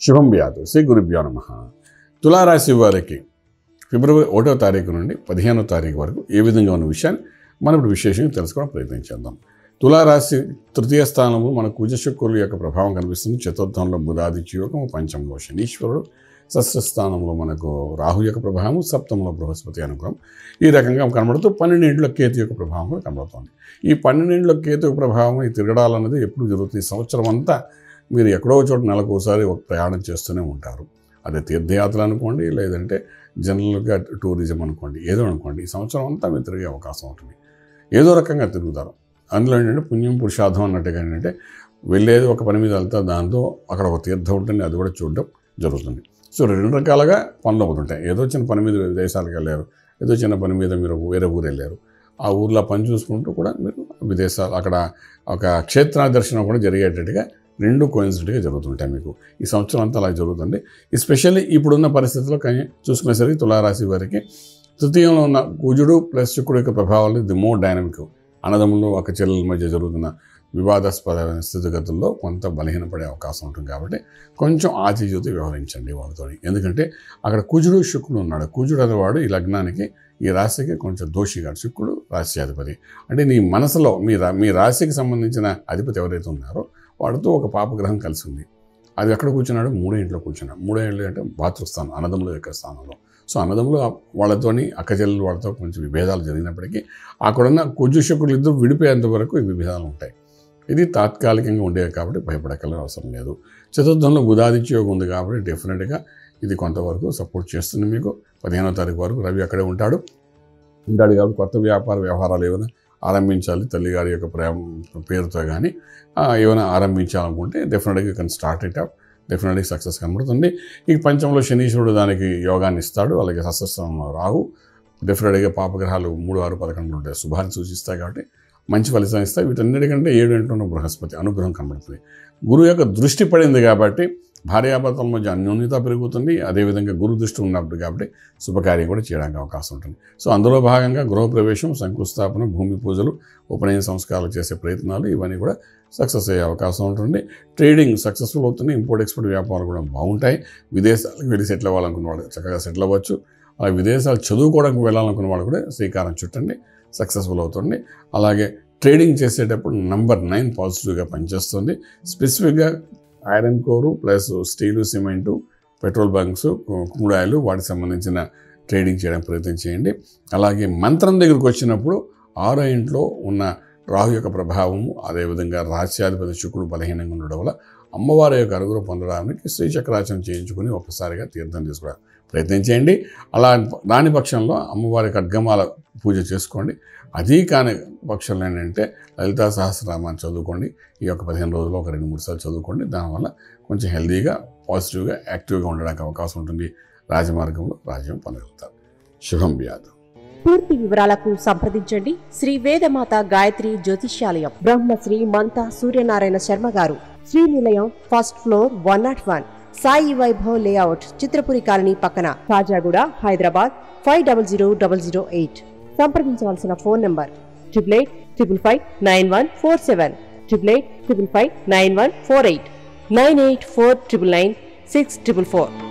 శుభం వ్యాధు శ్రీ గురుభ్యో నమ తులారాశి వారికి ఫిబ్రవరి ఒకటో తారీఖు నుండి పదిహేనో తారీఖు వరకు ఏ విధంగా ఉన్న విషయాన్ని మనం ఇప్పుడు విశేషంగా తెలుసుకోవడం ప్రయత్నం చేద్దాం తులారాశి తృతీయ స్థానంలో మన కుజశుక్రుల యొక్క ప్రభావం కనిపిస్తుంది చతుర్థంలో బుధాదిత్య యోగం పంచమంలో శనీశ్వరుడు షష్ఠ స్థానంలో మనకు రాహు యొక్క ప్రభావం సప్తంలో బృహస్పతి అనుగ్రహం ఈ రకంగా కనబడుతూ పన్నెండింటిలో కేతు యొక్క ప్రభావం కూడా కనబడుతుంది ఈ పన్నెండింటిలో కేతు యొక్క ప్రభావం ఈ తిరగడాలన్నది ఎప్పుడు జరుగుతుంది ఈ సంవత్సరం అంతా మీరు ఎక్కడో చోట నెలకు ఒకసారి ఒక ప్రయాణం చేస్తూనే ఉంటారు అదే తీర్థయాత్ర అనుకోండి లేదంటే జనరల్గా టూరిజం అనుకోండి ఏదో అనుకోండి ఈ సంవత్సరం అంతా మీరు తిరిగే అవకాశం ఉంటుంది ఏదో రకంగా తిరుగుతారు అందులో ఏంటంటే పుణ్యం పురుషార్థం అన్నట్టుగా ఏంటంటే వెళ్ళేది ఒక పని మీద వెళ్తా దాంతో అక్కడ ఒక తీర్థం ఉంటుంది అది కూడా చూడడం జరుగుతుంది సో రెండు రకాలుగా పనులు అవుతుంటాయి ఏదో చిన్న పని మీద విదేశాలకు వెళ్ళారు ఏదో చిన్న పని మీద మీరు వేరే ఊరు వెళ్ళారు ఆ ఊర్లో పని చూసుకుంటూ కూడా మీరు విదేశాలు అక్కడ ఒక క్షేత్ర దర్శనం కూడా జరిగేటట్టుగా రెండు కోయిన్సిడెంట్గా జరుగుతుంటాయి మీకు ఈ సంవత్సరం అంతా అలా జరుగుతుంది ఎస్పెషల్లీ ఇప్పుడున్న పరిస్థితుల్లో కానీ చూసుకునేసరికి తులారాశి వారికి తృతీయంలో ఉన్న కుజుడు ప్లస్ శుక్రుడు యొక్క ప్రభావాలు ది మోర్ డైనమిక్ అన్నదమ్ములు ఒక చెల్లెల మధ్య జరుగుతున్న వివాదాస్పదమైన స్థితిగతుల్లో కొంత బలహీనపడే అవకాశం ఉంటుంది కాబట్టి కొంచెం ఆచితూచి వ్యవహరించండి వాళ్ళతో ఎందుకంటే అక్కడ కుజుడు శుక్రుడు ఉన్నాడు కుజుడు అనేవాడు ఈ లగ్నానికి ఈ రాశికి కొంచెం దోషిగా శుక్రుడు రాశి అధిపతి అంటే నీ మనసులో మీ రా మీ రాశికి సంబంధించిన అధిపతి ఎవరైతే ఉన్నారో వాడితో ఒక పాపగ్రహం కలిసి ఉంది అది ఎక్కడ కూర్చున్నాడు మూడో ఇంట్లో కూర్చున్నాడు మూడో ఇంట్లో అంటే బాతృస్థానం అన్నదమ్ముల యొక్క స్థానంలో సో అన్నదమ్ములు వాళ్ళతోని అక్కచెల్లెలు వాళ్ళతో కొంచెం విభేదాలు జరిగినప్పటికీ అక్కడున్న కుజు శుక్రులు ఇద్దరు విడిపోయేంత వరకు ఈ విభేదాలు ఉంటాయి ఇది తాత్కాలికంగా ఉండేవి కాబట్టి భయపడగల అవసరం లేదు చతుర్థంలో బుధాదిత్య యోగం ఉంది కాబట్టి డెఫినెట్గా ఇది కొంతవరకు సపోర్ట్ చేస్తుంది మీకు పదిహేనో తారీఖు వరకు రవి అక్కడే ఉంటాడు ఉంటాడు కాబట్టి కొత్త వ్యాపార వ్యవహారాలు ఏమైనా ఆరంభించాలి తల్లిగారి యొక్క ప్రేమ పేరుతో కానీ ఏమైనా ఆరంభించాలనుకుంటే డెఫినెట్గా you can start it up డెఫినెట్గా సక్సెస్ కనబడుతుంది ఈ పంచంలో శనీశ్వరుడు దానికి యోగాన్ని ఇస్తాడు అలాగే సస్యస్థానంలో రాహు డెఫినెట్గా పాపగ్రహాలు మూడు ఆరు పదకొండు ఉంటాయి శుభాన్ని సూచిస్తాయి కాబట్టి మంచి ఫలితం ఇస్తాయి వీటన్నిటికంటే ఏడు అంటున్న బృహస్పతి అనుగ్రహం కనబడుతుంది గురువు యొక్క దృష్టి పడింది కాబట్టి భార్యాభర్తల మధ్య అన్యోన్యత పెరుగుతుంది అదేవిధంగా గురు దృష్టి ఉన్నప్పుడు కాబట్టి శుభకార్యం కూడా చేయడానికి అవకాశం ఉంటుంది సో అందులో భాగంగా గృహప్రవేశం శంకుస్థాపన భూమి పూజలు ఉపనయన సంస్కారాలు చేసే ప్రయత్నాలు ఇవన్నీ కూడా సక్సెస్ అయ్యే అవకాశం ఉంటుంది ట్రేడింగ్ సక్సెస్ఫుల్ అవుతుంది ఇంపోర్ట్ ఎక్స్పోర్ట్ వ్యాపారాలు కూడా బాగుంటాయి విదేశాలకు వెళ్ళి సెటిల్ అవ్వాలనుకున్న వాళ్ళు చక్కగా సెటిల్ అవ్వచ్చు అలాగే విదేశాలు చదువుకోవడానికి వెళ్ళాలనుకున్న వాళ్ళు కూడా శ్రీకారం చుట్టండి సక్సెస్ఫుల్ అవుతుంది అలాగే ట్రేడింగ్ చేసేటప్పుడు నంబర్ నైన్ పాజిటివ్గా పనిచేస్తుంది స్పెసిఫిక్గా iron ore plus steel cement petrol bunks crude oil వాటికి సంబంధించిన ట్రేడింగ్ చేయడానికి ప్రయత్నం చేయండి అలాగే మంత్రం దగ్గరికి వచ్చినప్పుడు ఆరో ఇంట్లో ఉన్న రాహు యొక్క ప్రభావము అదేవిధంగా రాజ్యాధిపతి శుక్రుడు బలహీనంగా ఉండడం వల్ల అమ్మవారి యొక్క అరుగురు పొందడానికి శ్రీచక్రాచరణ చేయించుకుని ఒకసారిగా తీర్థం తీసుకోవడం ప్రయత్నం చేయండి అలా దాని పక్షంలో అమ్మవారి ఖడ్గమాల పూజ చేసుకోండి అది కాని పక్షంలో ఏంటంటే లలితా సహస్రనామాన్ని చదువుకోండి ఈ యొక్క పదిహేను రోజుల్లో ఒక రెండు మూడు సార్లు చదువుకోండి దానివల్ల కొంచెం హెల్దీగా పాజిటివ్గా యాక్టివ్గా ఉండడానికి అవకాశం ఉంటుంది రాజమార్గంలో రాజ్యం పొందగలుగుతారు శుభం వ్యాధం పూర్తి వివరాలకు సంప్రదించండి శ్రీ వేదమాత గాయత్రి జ్యోతిష్యాలయం బ్రహ్మశ్రీ మంతా సూర్యనారాయణ శర్మ గారు Srinilayam first floor one naught one Sai Vaibhav layout Chitrapuri colony పక్కన Kajaguda Hyderabad five double zero double zero eight సంప్రదించవలసిన phone number triple eight triple five nine one four seven triple eight triple five nine one four eight nine eight four triple nine six triple four